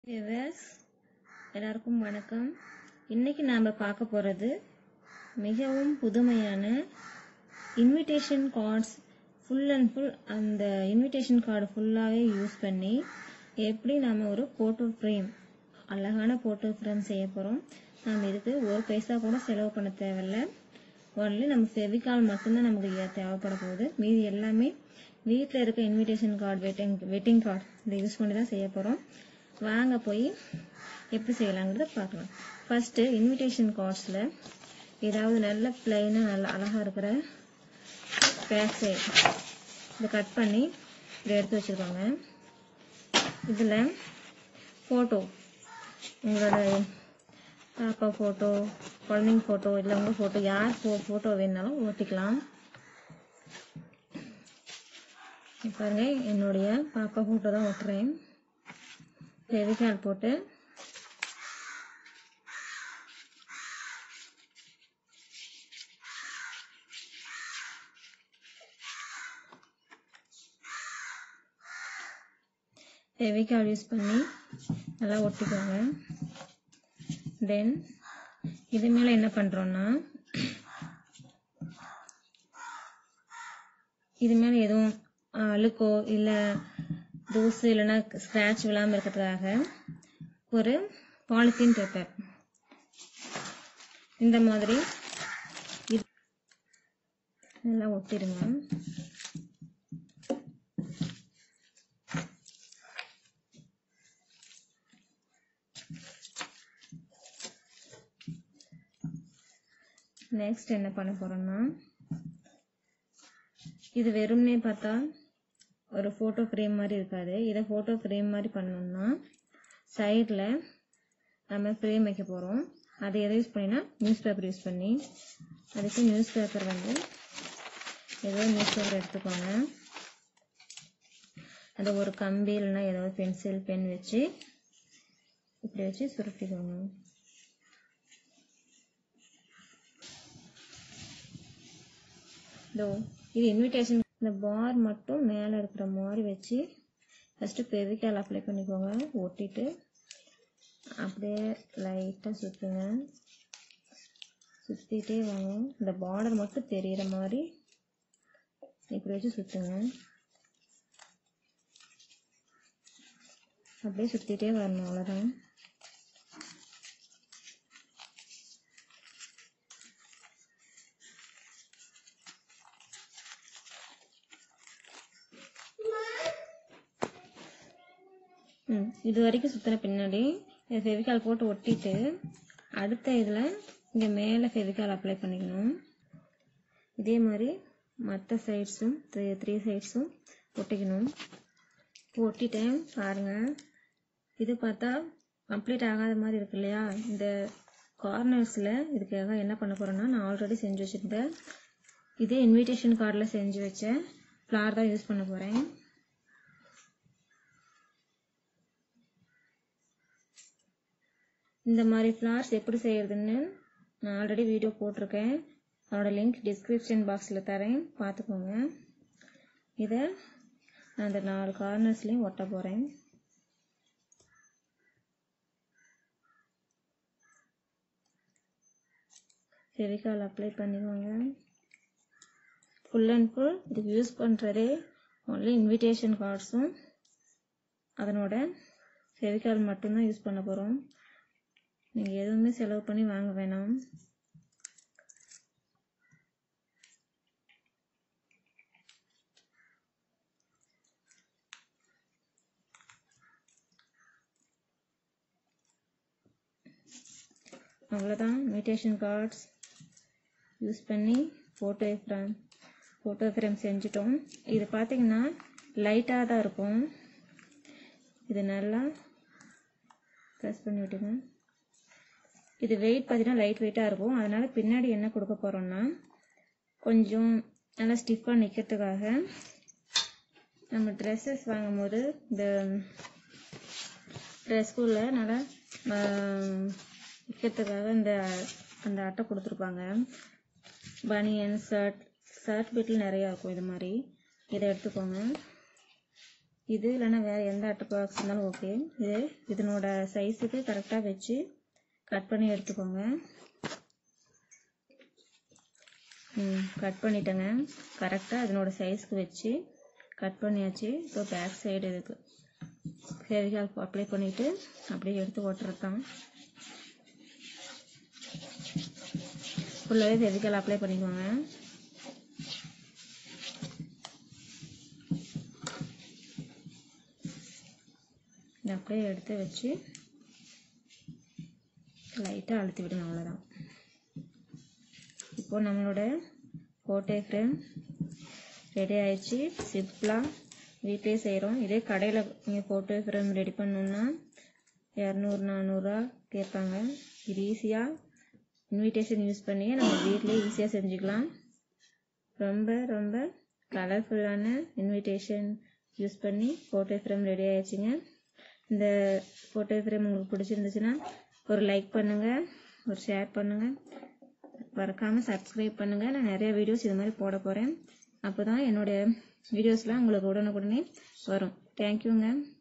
viewers எல்லாருக்கும் வணக்கம் இன்னைக்கு நாம் பார்க்க போகிறது மிகவும் புதுமையான invitation cards full and full அந்த இன்விடேஷன் கார்டு ஃபுல்லாகவே யூஸ் பண்ணி எப்படி நாம் ஒரு ஃபோட்டோ ஃப்ரேம் அழகான ஃபோட்டோ ஃப்ரேம் செய்ய போகிறோம் நாம் இதுக்கு ஒரு பைசா கூட செலவு பண்ண தேவையில்ல ஒன்லி நம்ம ஃபெவிகால் மட்டும்தான் நமக்கு இ- தேவைப்பட போகுது மீதி எல்லாமே வீட்டில் இருக்க invitation card wedding wedding card இதை யூஸ் பண்ணி தான் செய்ய போகிறோம் வாங்க போய் எப்படி செய்யலாங்கிறத பார்க்கலாம் ஃபர்ஸ்ட்டு இன்விடேஷன் கார்ட்ஸில் ஏதாவது நல்ல பிளைனாக நல்ல அழகாக இருக்கிற பேக் சைடு இதை கட் பண்ணி இதை எடுத்து வச்சுருக்கோங்க இதில் ஃபோட்டோ உங்களோட பாப்பா ஃபோட்டோ குழந்தைங்க ஃபோட்டோ இல்லை உங்கள் ஃபோட்டோ யார் ஃபோ ஃபோட்டோ வேணுனாலும் ஒட்டிக்கலாம் இப்ப பாருங்க என்னுடைய பாப்பா ஃபோட்டோ தான் ஒட்டுறேன் ஃபெவிகால் போட்டு ஃபெவிகால் யூஸ் பண்ணி நல்லா ஒட்டிக்கோங்க தென் இது மேலே என்ன பண்ணுறோன்னா இது மேலே எதுவும் அஹ், அழுக்கோ இல்லை தூசு இல்லைன்னா ஸ்க்ராட்ச் விழாமல் இருக்கிறதுக்காக ஒரு பாலித்தீன் பேப்பர் இந்த மாதிரி இது நல்லா ஒட்டிடுங்க நெக்ஸ்ட் என்ன பண்ண போறோம்னா இது வெறும்னே பார்த்தா ஒரு ஃபோட்டோ ஃப்ரேம் மாதிரி இருக்காது இதை ஃபோட்டோ ஃப்ரேம் மாதிரி பண்ணோம்னா சைடில் நம்ம ஃப்ரேம் வைக்க போகிறோம் அதை எதை யூஸ் பண்ணினா நியூஸ் பேப்பர் யூஸ் பண்ணி அதுக்கு நியூஸ் பேப்பர் வந்து ஏதோ நியூஸ் பேப்பர் எடுத்துக்கோங்க அதை ஒரு கம்பி இல்லைன்னா ஏதாவது பென்சில் பென் வச்சு இப்படி வச்சு சுருட்டிக்கோங்க இதோ இது இன்விடேஷன் இந்த பார் மட்டும் மேலே இருக்கிற மாதிரி வச்சு ஃபஸ்ட்டு பெவிக்கால் அப்ளை பண்ணிக்கோங்க ஒட்டிட்டு அப்படியே லைட்டாக சுற்றுங்க சுற்றிட்டே வாங்க இந்த பார்டர் மட்டும் தெரியிற மாதிரி இப்படி வச்சு சுற்றுங்க அப்படியே சுற்றிட்டே வரணும் அவ்வளோதான் ம் இது வரைக்கும் சுற்றின பின்னாடி ஃபெவிகால் போட்டு ஒட்டிட்டு அடுத்த இதில் இங்கே மேலே ஃபெவிகால் அப்ளை பண்ணிக்கணும் இதே மாதிரி மற்ற சைட்ஸும் த்ரீ த்ரீ சைட்ஸும் ஒட்டிக்கணும் ஒட்டிட்டேன் பாருங்கள் இது பார்த்தா கம்ப்ளீட் ஆகாத மாதிரி இருக்கு இல்லையா இந்த கார்னர்ஸில் இதுக்காக என்ன பண்ண போகிறேன்னா நான் ஆல்ரெடி செஞ்சு வச்சுருந்தேன் இதே இன்விடேஷன் கார்டில் செஞ்சு வச்ச ஃப்ளார் தான் யூஸ் பண்ண போகிறேன் இந்த மாதிரி ஃப்ளார்ஸ் எப்படி செய்யறதுன்னு நான் ஆல்ரெடி வீடியோ போட்டிருக்கேன் அதோட லிங்க் டிஸ்கிரிப்ஷன் பாக்ஸில் தரேன் பார்த்துக்கோங்க இதை நான் அந்த நாலு கார்னர்ஸ்லையும் ஒட்ட போகிறேன் ஃபெவிகால் அப்ளை பண்ணிக்கோங்க ஃபுல் அண்ட் ஃபுல் இதுக்கு யூஸ் பண்ணுறதே ஒன்லி இன்விடேஷன் கார்ட்ஸும் அதனோட ஃபெவிகால் மட்டும்தான் யூஸ் பண்ண போகிறோம் நீங்கள் எதுவுமே செலவு பண்ணி வாங்க வேணாம் அவ்வளோதான் இன்விடேஷன் கார்ட்ஸ் யூஸ் பண்ணி ஃபோட்டோ ஃப்ரேம் ஃபோட்டோ ஃப்ரேம் செஞ்சிட்டோம் இது பார்த்தீங்கன்னா லைட்டாக தான் இருக்கும் இது நல்லா ப்ரெஸ் பண்ணி விட்டுங்க இது வெயிட் பார்த்தீங்கன்னா லைட் வெயிட்டாக இருக்கும் அதனால் பின்னாடி என்ன கொடுக்க போகிறோம்னா கொஞ்சம் நல்லா ஸ்டிஃபாக நிற்கிறதுக்காக நம்ம ட்ரெஸ்ஸஸ் வாங்கும்போது இந்த ட்ரெஸ்க்குள்ளே நல்லா நிற்கிறதுக்காக இந்த அந்த அட்டை கொடுத்துருப்பாங்க பனியன் ஷர்ட் ஷர்ட் பிட்டில் நிறையா இருக்கும் இது மாதிரி இதை எடுத்துக்கோங்க இது இல்லைன்னா வேறு எந்த அட்டை பாக்ஸ் இருந்தாலும் ஓகே இது இதனோட சைஸுக்கு கரெக்டாக வச்சு கட் பண்ணி எடுத்துக்கோங்க ம் கட் பண்ணிட்டேங்க கரெக்டாக இதனோட சைஸ்க்கு வச்சு கட் பண்ணியாச்சு இப்போ பேக் சைடு இருக்கு ஃபெவிகால் அப்ளை பண்ணிவிட்டு அப்படியே எடுத்து ஓட்டுறது தான் ஃபுல்லாகவே ஃபெவிகால் அப்ளை பண்ணிக்கோங்க இதை அப்படியே எடுத்து வச்சு லைட்டாக அழுத்தி விடுங்க அவ்வளோதான் இப்போ நம்மளோட ஃபோட்டோ ஃப்ரேம் ரெடி ஆயிடுச்சு சிம்பிளாக வீட்டிலே செய்கிறோம் இதே கடையில் நீங்கள் ஃபோட்டோ ஃப்ரேம் ரெடி பண்ணணுன்னா இரநூறு நானூறுரூவா கேட்பாங்க இது ஈஸியாக இன்விடேஷன் யூஸ் பண்ணி நம்ம வீட்டிலே ஈஸியாக செஞ்சுக்கலாம் ரொம்ப ரொம்ப கலர்ஃபுல்லான இன்விடேஷன் யூஸ் பண்ணி ஃபோட்டோ ஃப்ரேம் ரெடி ஆயிடுச்சுங்க இந்த ஃபோட்டோ ஃப்ரேம் உங்களுக்கு பிடிச்சிருந்துச்சுன்னா ஒரு லைக் பண்ணுங்கள் ஒரு ஷேர் பண்ணுங்கள் மறக்காமல் சப்ஸ்கிரைப் பண்ணுங்கள் நான் நிறைய வீடியோஸ் இது மாதிரி போட போகிறேன் அப்போ தான் என்னோடய வீடியோஸ்லாம் உங்களுக்கு உடனுக்குடனே வரும் தேங்க்யூங்க